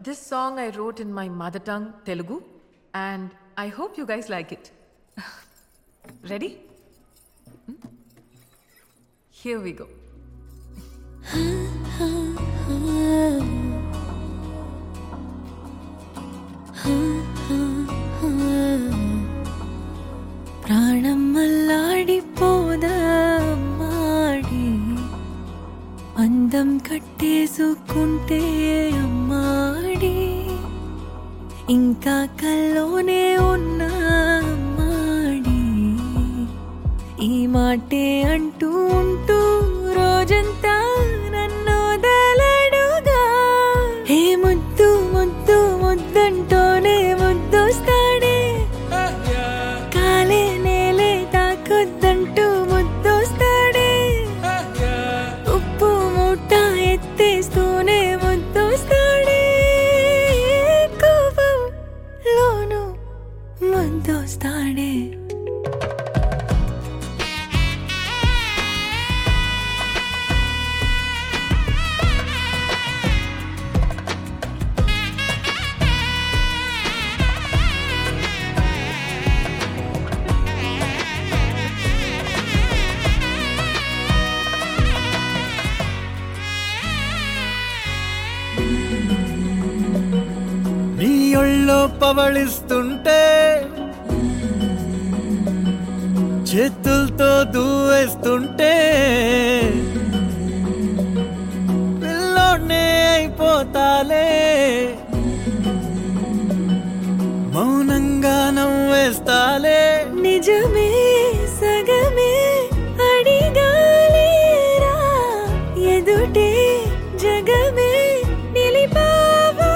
This song I wrote in my mother tongue, Telugu, and I hope you guys like it. Ready? Hmm? Here we go. ప్రాణం మల్లాడిపోదా అమ్మాడి అందం కట్టేసుకుంటే అమ్మాడి ఇంకా కల్లోనే ఉన్నా అమ్మాడి ఈ మాటే అంటూ ఉంటూ రోజంతా నన్ను వదలడుగా హే ముద్దు ముద్దు ముద్దంటోనే ముద్దొస్తాడే కాలే నేలే తాకొద్దంటూ ముద్దొస్తాడే ఉప్పు మూట ఎత్తేస్తూనే ముద్దొస్తాడే కోపం లోను ముద్దొస్తాడే నీ ఒళ్ళో పవళిస్తుంటే చేతులతో దూవేస్తుంటే పిల్లోనే అయిపోతాలే మౌనంగా నవ్వేస్తాలే నిజమే సగమే అడిగాలేరా ఎదుటే జగమే నిలిపావా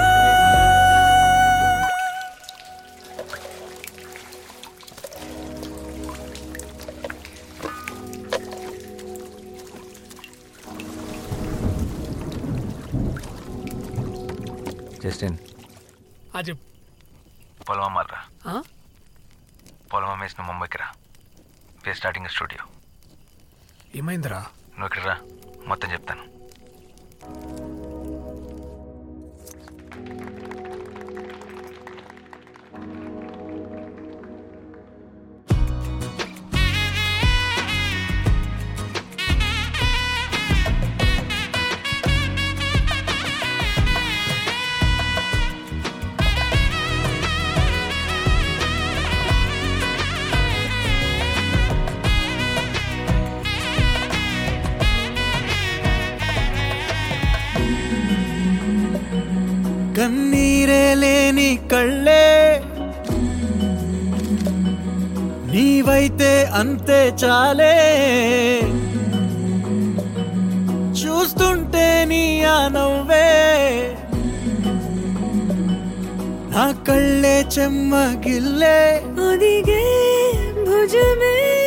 జస్టిన్ ఆ చెప్పు పొలం అమ్మాలరా ఆ? పొలం అమ్మేసిన ముంబైకి రా వే స్టార్టింగ్ స్టూడియో ఏమైందిరా నువ్వు ఇక్కడ రా మొత్తం చెప్తాను కన్నీరే లేని కళ్ళే నీవైతే అంతే చాలే చూస్తుంటే నీ ఆ నవ్వే నా కళ్ళే చెమ్మగిల్లే ఒదిగే భుజమే